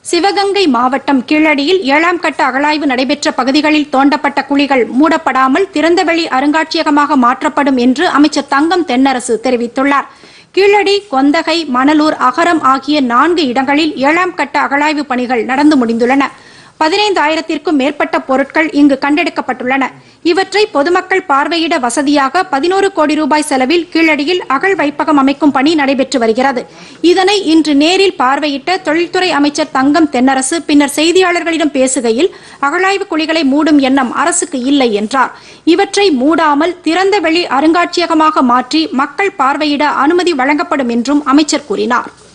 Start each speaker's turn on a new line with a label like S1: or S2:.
S1: சிவகங்கை மாவட்டம் கீழடியில் ஏழாம் கட்ட அகழாய்வு நடைபெற்ற பகுதிகளில் தோண்டப்பட்ட குழிகள் மூடப்படாமல் திறந்தவெளி அருங்காட்சியகமாக மாற்றப்படும் என்று அமைச்சர் தங்கம் தென்னரசு தெரிவித்துள்ளார் கீழடி கொந்தகை மணலூர் அகரம் ஆகிய நான்கு இடங்களில் ஏழாம் கட்ட அகழாய்வு பணிகள் நடந்து முடிந்துள்ளன பதினைந்தாயிரத்திற்கும் மேற்பட்ட பொருட்கள் இங்கு கண்டெடுக்கப்பட்டுள்ளன இவற்றை பொதுமக்கள் பார்வையிட வசதியாக பதினோரு கோடி ரூபாய் செலவில் கீழடியில் அகழ் வைப்பகம் அமைக்கும் பணி நடைபெற்று வருகிறது இதனை இன்று நேரில் பார்வையிட்ட தொழில்துறை அமைச்சர் தங்கம் தென்னரசு பின்னர் செய்தியாளர்களிடம் பேசுகையில் அகழாய்வு குழிகளை மூடும் எண்ணம் அரசுக்கு இல்லை என்றார் இவற்றை மூடாமல் திறந்த வெளி அருங்காட்சியகமாக மாற்றி மக்கள் பார்வையிட அனுமதி வழங்கப்படும் என்றும் அமைச்சர் கூறினார்